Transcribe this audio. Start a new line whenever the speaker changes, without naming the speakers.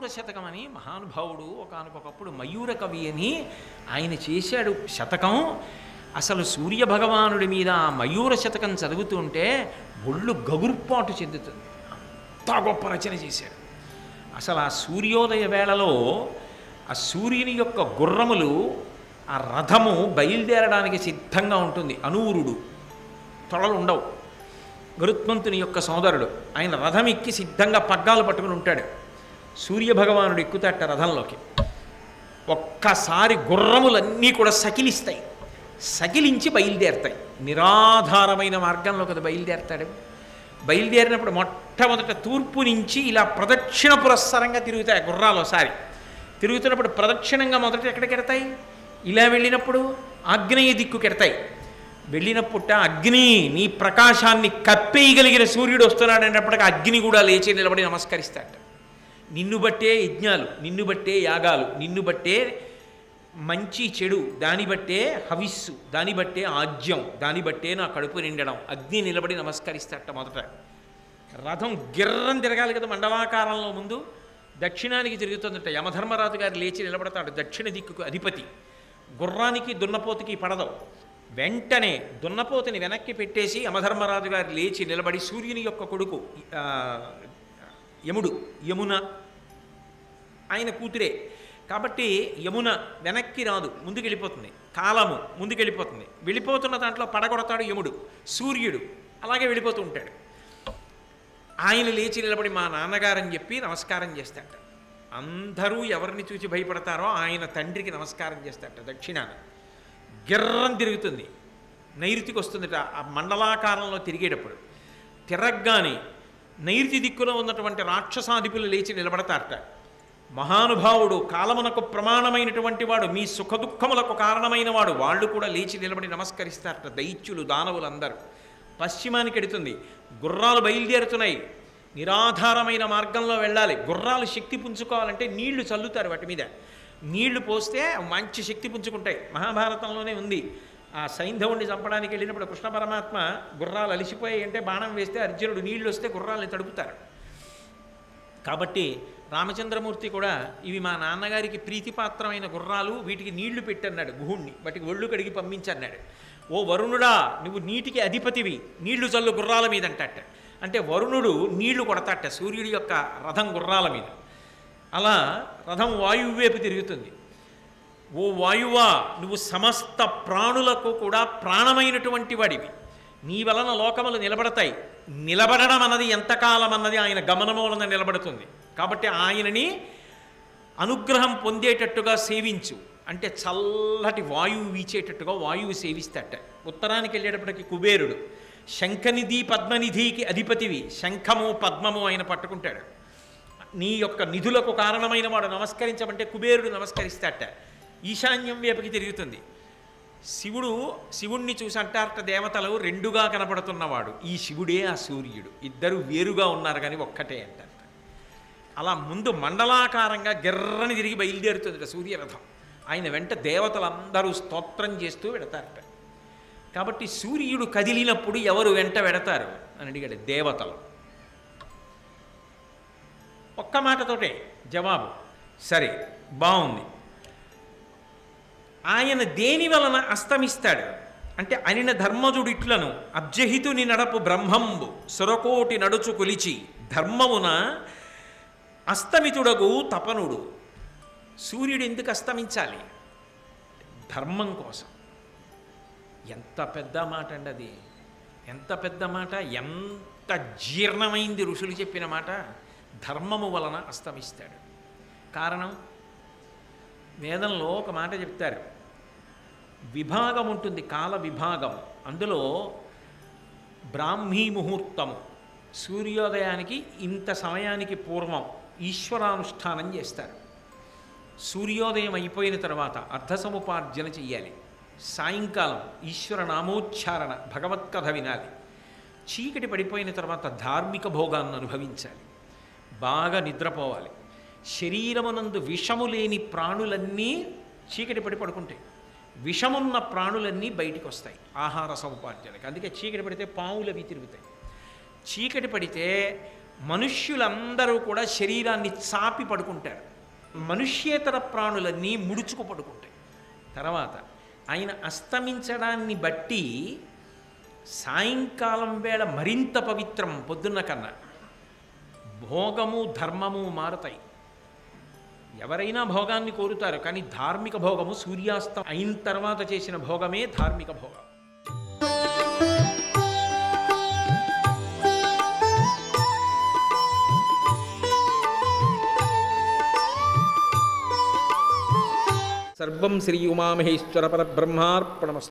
మయూర శతకం అని మహానుభావుడు ఒకనకొకప్పుడు మయూర కవి అని ఆయన చేశాడు శతకం అసలు సూర్య భగవానుడి మీద ఆ మయూర శతకం చదువుతుంటే ఒళ్ళు గగుర్పాటు చెందుతుంది అంత గొప్ప రచన చేశాడు అసలు ఆ సూర్యోదయ వేళలో ఆ సూర్యుని యొక్క గుర్రములు ఆ రథము బయలుదేరడానికి సిద్ధంగా ఉంటుంది అనూరుడు తొడలు ఉండవు గరుత్మంతుని యొక్క సోదరుడు ఆయన రథం ఎక్కి సిద్ధంగా పగ్గాలు పట్టుకుని ఉంటాడు సూర్యభగవానుడు ఎక్కుతాట రథంలోకి ఒక్కసారి గుర్రములన్నీ కూడా సకిలిస్తాయి సకిలించి బయలుదేరతాయి నిరాధారమైన మార్గంలో కదా బయలుదేరతాడు బయలుదేరినప్పుడు మొట్టమొదట తూర్పు నుంచి ఇలా ప్రదక్షిణ పురస్సరంగా తిరుగుతాయి ఆ గుర్రాలు ఒకసారి తిరుగుతున్నప్పుడు ప్రదక్షిణంగా మొదట ఎక్కడికి ఎడతాయి ఇలా వెళ్ళినప్పుడు ఆగ్నేయ దిక్కు కెడతాయి వెళ్ళినప్పుట అగ్ని నీ ప్రకాశాన్ని కప్పేయగలిగిన సూర్యుడు వస్తున్నాడు అన్నప్పటికీ అగ్ని కూడా లేచి నిలబడి నమస్కరిస్తాట నిన్ను బట్టే యజ్ఞాలు నిన్ను బట్టే యాగాలు నిన్ను బట్టే మంచి చెడు దాన్ని బట్టే హవిస్సు దాన్ని బట్టే ఆజ్యం దాన్ని బట్టే నా కడుపు నిండడం అగ్ని నిలబడి నమస్కరిస్తాట మొదట రథం గిర్రం తిరగాలి కదా మండలాకారంలో ముందు దక్షిణానికి తిరుగుతుందట యమధర్మరాజు గారు లేచి నిలబడతాడు దక్షిణ దిక్కుకు అధిపతి గుర్రానికి దున్నపోతుకి పడదు వెంటనే దున్నపోతుని వెనక్కి పెట్టేసి యమధర్మరాజు గారు లేచి నిలబడి సూర్యుని యొక్క కొడుకు ఆ, యముడు యమున ఆయన కూతురే కాబట్టి యమున వెనక్కి రాదు ముందుకు వెళ్ళిపోతుంది కాలము ముందుకు వెళ్ళిపోతుంది వెళ్ళిపోతున్న దాంట్లో పడగొడతాడు యముడు సూర్యుడు అలాగే వెళ్ళిపోతూ ఉంటాడు ఆయన లేచి నిలబడి మా నాన్నగారని చెప్పి నమస్కారం చేస్తాట అందరూ ఎవరిని చూసి భయపడతారో ఆయన తండ్రికి నమస్కారం చేస్తాట దక్షిణాన గిర్రం తిరుగుతుంది నైరుతికి వస్తుందిట ఆ మండలాకారంలో తిరిగేటప్పుడు తిరగ్గానే నైరుతి దిక్కులో ఉన్నటువంటి రాక్షసాధిపులు లేచి నిలబడతారట మహానుభావుడు కాలమునకు ప్రమాణమైనటువంటి వాడు మీ సుఖదుఖములకు కారణమైన వాడు వాళ్ళు కూడా లేచి నిలబడి నమస్కరిస్తారట దైత్యులు దానవులు అందరూ పశ్చిమానికి ఎడుతుంది గుర్రాలు బయలుదేరుతున్నాయి నిరాధారమైన మార్గంలో వెళ్ళాలి గుర్రాలు శక్తి పుంజుకోవాలంటే నీళ్లు చల్లుతారు వాటి మీద నీళ్లు పోస్తే మంచి శక్తి పుంజుకుంటాయి మహాభారతంలోనే ఉంది ఆ సైంధవుణ్ణి చంపడానికి వెళ్ళినప్పుడు కృష్ణ పరమాత్మ గుర్రాలు అలిసిపోయాయి అంటే బాణం వేస్తే అర్జునుడు నీళ్లు వస్తే గుర్రాలని తడుపుతారు కాబట్టి రామచంద్రమూర్తి కూడా ఇవి మా నాన్నగారికి ప్రీతిపాత్రమైన గుర్రాలు వీటికి నీళ్లు పెట్టన్నాడు గుహుణ్ణి వాటికి ఒళ్ళు కడిగి పంపించన్నాడు ఓ వరుణుడా నువ్వు నీటికి అధిపతివి నీళ్లు చల్లు గుర్రాల మీద అంటట అంటే వరుణుడు నీళ్లు కొడతాట సూర్యుడి యొక్క రథం గుర్రాల మీద అలా రథం వాయువు వైపు తిరుగుతుంది ఓ వాయువా నువ్వు సమస్త ప్రాణులకు కూడా ప్రాణమైనటువంటి వాడివి నీ వలన లోకములు నిలబడతాయి నిలబడడం అన్నది ఎంతకాలం అన్నది ఆయన గమనము వలన నిలబడుతుంది కాబట్టి ఆయనని అనుగ్రహం పొందేటట్టుగా సేవించు అంటే చల్లటి వాయువు వీచేటట్టుగా వాయువు సేవిస్తాట ఉత్తరానికి వెళ్ళేటప్పటికి కుబేరుడు శంఖనిధి పద్మనిధికి అధిపతివి శంఖము పద్మము ఆయన పట్టుకుంటాడు నీ యొక్క నిధులకు కారణమైన వాడు నమస్కరించమంటే కుబేరుడు నమస్కరిస్తాట ఈశాన్యం వైపుకి తిరుగుతుంది శివుడు శివుణ్ణి చూసి అంటారట దేవతలు రెండుగా కనపడుతున్నవాడు ఈ శివుడే ఆ సూర్యుడు ఇద్దరు వేరుగా ఉన్నారు కానీ ఒక్కటే అంటారట అలా ముందు మండలాకారంగా గిర్రని తిరిగి బయలుదేరుతుంది సూర్యరథం ఆయన వెంట దేవతలందరూ స్తోత్రం చేస్తూ వెడతారట కాబట్టి సూర్యుడు కదిలినప్పుడు ఎవరు వెంట వెడతారు అని అడిగాడు దేవతలు ఒక్క మాటతోటే జవాబు సరే బాగుంది ఆయన దేని వలన అస్తమిస్తాడు అంటే అనిన ధర్మజుడిట్లను అబ్జహితుని నడపు బ్రహ్మంబు సురకోటి నడుచు కొలిచి ధర్మమున అస్తమితుడగు తపనుడు సూర్యుడు ఎందుకు అస్తమించాలి ధర్మం కోసం ఎంత పెద్ద మాట అండి అది ఎంత పెద్ద మాట ఎంత జీర్ణమైంది ఋషులు చెప్పిన మాట ధర్మము వలన అస్తమిస్తాడు కారణం వేదంలో ఒక మాట చెప్తారు విభాగం ఉంటుంది కాల విభాగం అందులో బ్రాహ్మీ ముహూర్తము సూర్యోదయానికి ఇంత సమయానికి పూర్వం ఈశ్వరానుష్ఠానం చేస్తారు సూర్యోదయం అయిపోయిన తర్వాత అర్ధసముపార్జన చెయ్యాలి సాయంకాలం ఈశ్వర నామోచ్చారణ భగవత్కథ వినాలి చీకటి పడిపోయిన తర్వాత ధార్మిక భోగాన్ని అనుభవించాలి బాగా నిద్రపోవాలి శరీరమునందు విషము లేని ప్రాణులన్నీ చీకటి పడి పడుకుంటాయి విషమున్న ప్రాణులన్నీ బయటికి వస్తాయి ఆహార సముపార్జనకి అందుకే చీకటి పడితే పాములు అవి తిరుగుతాయి చీకటి పడితే మనుష్యులందరూ కూడా శరీరాన్ని చాపి పడుకుంటారు మనుష్యేతర ప్రాణులన్నీ ముడుచుకు పడుకుంటాయి తర్వాత ఆయన అస్తమించడాన్ని బట్టి సాయంకాలం వేళ మరింత పవిత్రం పొద్దున్న కన్నా భోగము ధర్మము మారతాయి ఎవరైనా భోగాన్ని కోరుతారు కానీ ధార్మిక భోగము సూర్యాస్తం అయిన తర్వాత చేసిన భోగమే ధార్మిక భోగం
సర్వం శ్రీ ఉమామహేశ్వర పరబ్రహ్మార్పణమస్తు